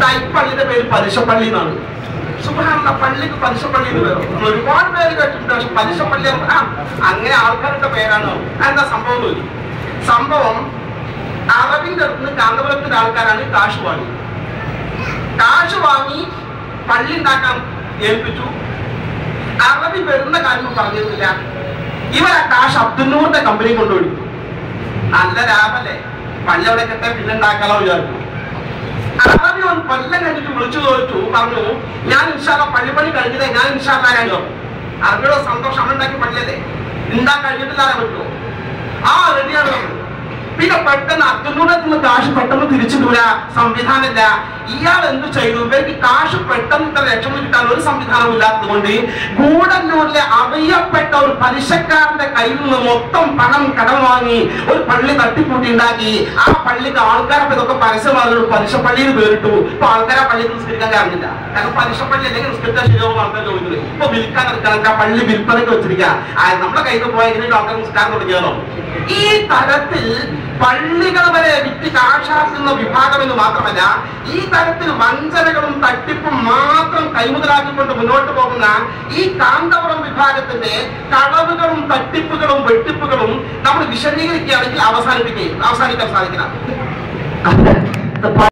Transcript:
ദാ ഈ പള്ളിയുടെ പേര് പലിശപ്പള്ളി എന്നാണ് സുബാനുള്ള പള്ളിക്ക് പലിശപ്പള്ളി എന്ന് പേരും നമ്മൾ ഒരുപാട് പേര് കേട്ടിട്ടുണ്ട് പക്ഷെ പലിശപ്പള്ളി എന്ന് ആ അങ്ങനെ ആൾക്കാരുടെ പേരാണ് എന്താ സംഭവം എന്ന് സംഭവം അറബിന്റെ അടുത്ത് നിന്ന് കാന്തപുരത്തിന്റെ ആൾക്കാരാണ് കാശ് വാങ്ങി കാശ് വാങ്ങി പള്ളി ഉണ്ടാക്കാൻ ഏൽപ്പിച്ചു അറബി വരുന്ന കാര്യം പറഞ്ഞിരുന്നില്ല ഇവർ ആ കാശ് അബ്ദുന്നൂറിന്റെ കമ്പനി കൊണ്ടുപോയി നല്ല ലാഭല്ലേ പള്ളി അവിടെ കെട്ടെ പിന്നെ ഉണ്ടാക്കാലോ വിചാരിച്ചു അറബി ഒരു കൊല്ലം കഴിഞ്ഞിട്ട് വിളിച്ചു ചോദിച്ചു പറഞ്ഞു ഞാൻ ഇൻഷാല്ല പള്ളിപ്പണി കഴിഞ്ഞതേ ഞാൻ ഇൻഷാല്ല കഴിഞ്ഞു അറബിയുടെ സന്തോഷം ഉണ്ടാക്കി പള്ളിയല്ലേ ഉണ്ടാക്കാൻ കഴിഞ്ഞിട്ടില്ലാതെ പറ്റുമോ ആ റെഡിയാണ് പറഞ്ഞു. പിന്നെ പെട്ടെന്ന് അബ്ദുന്നൂറിൽ നിന്ന് കാശ് പെട്ടെന്ന് തിരിച്ചിട്ടൂല സംവിധാനമില്ല ഇയാൾ എന്ത് ചെയ്തു ഇവർക്ക് കാശ് പെട്ടെന്ന് ഇത്ര ലക്ഷം കിട്ടാൻ ഒരു സംവിധാനം ഇല്ലാത്തത് കൊണ്ട് ഗൂഡല്ലൂരിലെ അറിയപ്പെട്ട ഒരു പലിശക്കാരന്റെ കയ്യിൽ നിന്ന് മൊത്തം പണം കടം വാങ്ങി ഒരു പള്ളി തട്ടിക്കൂട്ടി ഉണ്ടാക്കി ആ പള്ളിക്ക് ആൾക്കാരൊക്കെ ഇതൊക്കെ പരസ്യമാകുന്ന ഒരു പലിശ പള്ളിയിൽ പേരിട്ടു ഇപ്പൊ ആൾക്കാരെ പള്ളിയിൽ നിസ്കരിക്കാൻ കാരണമില്ല കാരണം പലിശ പള്ളി അല്ലെങ്കിൽ നിസ്കരിക്കാൻ ശരിയാവും ആൾക്കാർ ചോദിക്കുന്നത് ഇപ്പൊ വിൽക്കാൻ എടുക്കണം ആ പള്ളി വിൽപ്പനയ്ക്ക് വെച്ചിരിക്കുക ആ നമ്മുടെ കയ്യിൽ പോയെങ്കിലും ആൾക്കാർ നിസ്കാരം തുടങ്ങിയാലോ ഈ തരത്തിൽ പള്ളികൾ വരെ വിറ്റ് കാശാക്കുന്ന വിഭാഗം എന്ന് മാത്രമല്ല ഈ തരത്തിൽ വഞ്ചനകളും തട്ടിപ്പും മാത്രം കൈമുതലാക്കിക്കൊണ്ട് മുന്നോട്ട് പോകുന്ന ഈ കാന്തപുരം വിഭാഗത്തിന്റെ കളവുകളും തട്ടിപ്പുകളും വെട്ടിപ്പുകളും നമ്മൾ വിശദീകരിക്കുകയാണെങ്കിൽ അവസാനിപ്പിക്കുകയും അവസാനിക്കാൻ സാധിക്കണം